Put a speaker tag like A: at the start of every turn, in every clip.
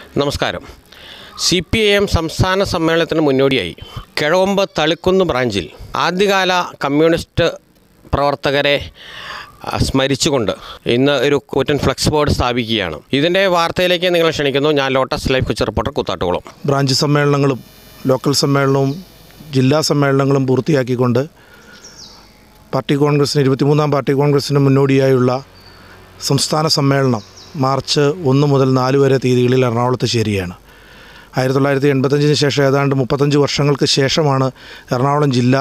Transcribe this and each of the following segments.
A: നമസ്കാരം C P I M സംസ്ഥാന സമ്മേളനത്തിന് മുന്നോടിയായി കിഴവമ്പ് തളിക്കുന്ന് ബ്രാഞ്ചിൽ ആദ്യകാല കമ്മ്യൂണിസ്റ്റ് പ്രവർത്തകരെ ആ, സ്മരിച്ചുകൊണ്ട് ഇന്ന് ഒരു കൂറ്റൻ ഫ്ലെക്സ് ബോർഡ് സ്ഥാപിക്കുകയാണ് ഇതിൻ്റെ വാർത്തയിലേക്ക് നിങ്ങളെ ക്ഷണിക്കുന്നു ഞാൻ Lotus Life Kochi reporter Koothattukulam
B: branch സമ്മേളനങ്ങളും ലോക്കൽ സമ്മേളനവും ജില്ലാ സമ്മേളനങ്ങളും പൂർത്തിയാക്കിക്കൊണ്ട് പാർട്ടി കോൺഗ്രസിന് ഇരുപത്തിമൂന്നാം പാർട്ടി കോൺഗ്രസിന് മുന്നോടിയായുള്ള സംസ്ഥാന സമ്മേളനം മാർച്ച് ഒന്ന് മുതൽ നാല് വരെ തീയതികളിൽ എറണാകുളത്ത് ചേരുകയാണ് ആയിരത്തി തൊള്ളായിരത്തി എൺപത്തഞ്ചിന് ശേഷം ഏതാണ്ട് മുപ്പത്തഞ്ച് വർഷങ്ങൾക്ക് ശേഷമാണ് എറണാകുളം ജില്ല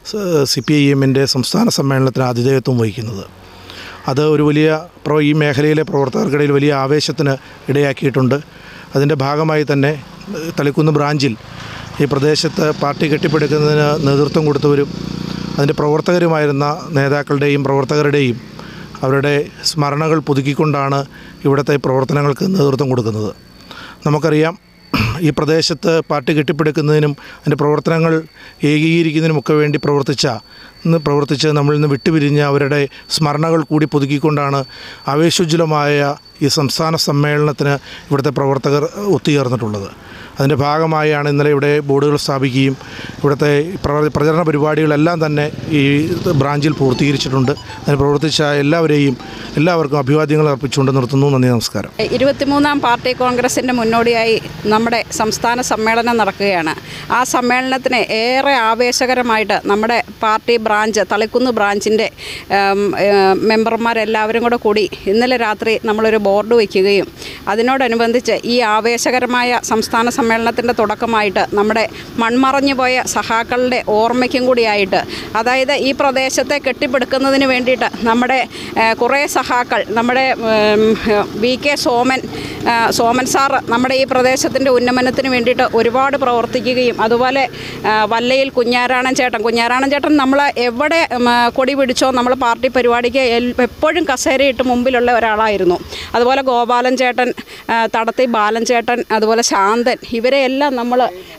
B: സി പി ഐ എമ്മിൻ്റെ സംസ്ഥാന സമ്മേളനത്തിന് ആതിഥേയത്വം വഹിക്കുന്നത് അത് ഒരു വലിയ പ്രോ ഈ മേഖലയിലെ പ്രവർത്തകർക്കിടയിൽ വലിയ ആവേശത്തിന് ഇടയാക്കിയിട്ടുണ്ട് അതിൻ്റെ ഭാഗമായി തന്നെ ഏഹ്, തളിക്കുന്ന് ബ്രാഞ്ചിൽ ഈ പ്രദേശത്ത് പാർട്ടി കെട്ടിപ്പടുക്കുന്നതിന് നേതൃത്വം കൊടുത്തവരും അതിൻ്റെ പ്രവർത്തകരുമായിരുന്ന നേതാക്കളുടെയും പ്രവർത്തകരുടെയും അവരുടെ സ്മരണകൾ പുതുക്കിക്കൊണ്ടാണ് ഇവിടുത്തെ പ്രവർത്തനങ്ങൾക്ക് നേതൃത്വം കൊടുക്കുന്നത് നമുക്കറിയാം ഈ പ്രദേശത്ത് പാർട്ടി കെട്ടിപ്പടുക്കുന്നതിനും അതിൻ്റെ പ്രവർത്തനങ്ങൾ ഏകീകരിക്കുന്നതിനുമൊക്കെ വേണ്ടി പ്രവർത്തിച്ച ഇന്ന് പ്രവർത്തിച്ച് നമ്മളിൽ നിന്ന് വിട്ടുപിരിഞ്ഞ അവരുടെ സ്മരണകൾ കൂടി പുതുക്കിക്കൊണ്ടാണ് ആവേശോജ്വലമായ ഈ സംസ്ഥാന സമ്മേളനത്തിന് ഇവിടുത്തെ പ്രവർത്തകർ ഒത്തുചേർന്നിട്ടുള്ളത് അതിൻ്റെ ഭാഗമായാണ് ഇന്നലെ ഇവിടെ ബോർഡുകൾ സ്ഥാപിക്കുകയും ഇവിടുത്തെ പ്രവ- പ്രചരണ പരിപാടികളെല്ലാം തന്നെ ഈ ബ്രാഞ്ചിൽ പൂർത്തീകരിച്ചിട്ടുണ്ട് അതിന് പ്രവർത്തിച്ച എല്ലാവരെയും എല്ലാവർക്കും അഭിവാദ്യങ്ങൾ അർപ്പിച്ചുകൊണ്ട് നിർത്തുന്നു നന്ദി നമസ്കാരം
C: ഇരുപത്തിമൂന്നാം പാർട്ടി കോൺഗ്രസിൻ്റെ മുന്നോടിയായി നമ്മുടെ സംസ്ഥാന സമ്മേളനം നടക്കുകയാണ് ആ സമ്മേളനത്തിന് ഏറെ ആവേശകരമായിട്ട് നമ്മുടെ പാർട്ടി ബ്രാഞ്ച് തളിക്കുന്ന് ബ്രാഞ്ചിൻ്റെ ഉം, ഏം, മെമ്പർമാരെല്ലാവരും കൂടെ കൂടി ഇന്നലെ രാത്രി നമ്മളൊരു ബോർഡ് വയ്ക്കുകയും അതിനോടനുബന്ധിച്ച് ഈ ആവേശകരമായ സംസ്ഥാന സമ്മേളനത്തിൻ്റെ തുടക്കമായിട്ട് നമ്മുടെ മൺമറഞ്ഞു പോയ സഹാക്കളുടെ ഓർമ്മയ്ക്കും കൂടിയായിട്ട് അതായത് ഈ പ്രദേശത്തെ കെട്ടിപ്പടുക്കുന്നതിന് വേണ്ടിയിട്ട് നമ്മുടെ ഏഹ്, കുറേ സഹാക്കൾ നമ്മുടെ ഉം, വി കെ സോമൻ ആ, സോമൻ സാർ നമ്മുടെ ഈ പ്രദേശത്തിൻ്റെ ഉന്നമനത്തിന് വേണ്ടിയിട്ട് ഒരുപാട് പ്രവർത്തിക്കുകയും അതുപോലെ ആ, വല്ലയിൽ കുഞ്ഞാരാണൻ ചേട്ടൻ കുഞ്ഞാരാണൻ ചേട്ടൻ നമ്മൾ എവിടെ ഉം, ആ, കൊടി പിടിച്ചോ നമ്മൾ പാർട്ടി പരിപാടിക്ക് എൽ- എപ്പോഴും കസേരയിട്ട് മുമ്പിലുള്ള ഒരാളായിരുന്നു അതുപോലെ ഗോപാലൻ ചേട്ടൻ ആ, തടത്തി ബാലൻ ചേട്ടൻ അതുപോലെ ശാന്തൻ ഇവരെയെല്ലാം നമ്മൾ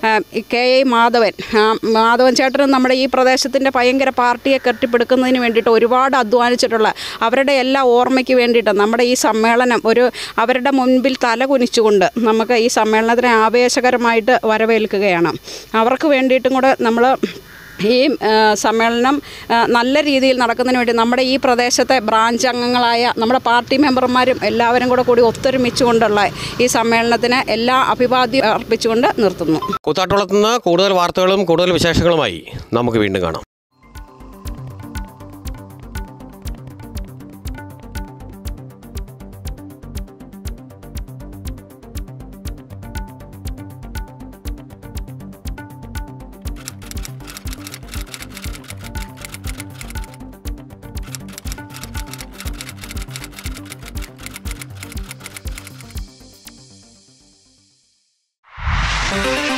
C: കെ എ മാധവൻ ആ, മാധവൻ ചേട്ടനും നമ്മുടെ ഈ പ്രദേശത്തിൻ്റെ ഭയങ്കര പാർട്ടിയെ കെട്ടിപ്പടുക്കുന്നതിന് വേണ്ടിയിട്ട് ഒരുപാട് അധ്വാനിച്ചിട്ടുള്ള അവരുടെ എല്ലാ ഓർമ്മയ്ക്ക് വേണ്ടിയിട്ട് നമ്മുടെ ഈ സമ്മേളനം ഒരു അവരുടെ മുൻപിൽ തല കുനിച്ചുകൊണ്ട് നമുക്ക് ഈ സമ്മേളനത്തിനെ ആവേശകരമായിട്ട് വരവേൽക്കുകയാണ് അവർക്ക് വേണ്ടിയിട്ടും കൂടെ നമ്മൾ ഈ ആ, സമ്മേളനം ആ, നല്ല രീതിയിൽ നടക്കുന്നതിന് വേണ്ടി നമ്മുടെ ഈ പ്രദേശത്തെ ബ്രാഞ്ച് അംഗങ്ങളായ നമ്മുടെ പാർട്ടി മെമ്പർമാരും എല്ലാവരും കൂടെ കൂടി ഒത്തൊരുമിച്ചുകൊണ്ടുള്ള ഈ സമ്മേളനത്തിന് എല്ലാ അഭിവാദ്യം അർപ്പിച്ചുകൊണ്ട് നിർത്തുന്നു
A: കൂത്താട്ടുകുളത്ത് നിന്ന് കൂടുതൽ വാർത്തകളും കൂടുതൽ വിശേഷങ്ങളുമായി നമുക്ക് വീണ്ടും കാണാം
D: Thank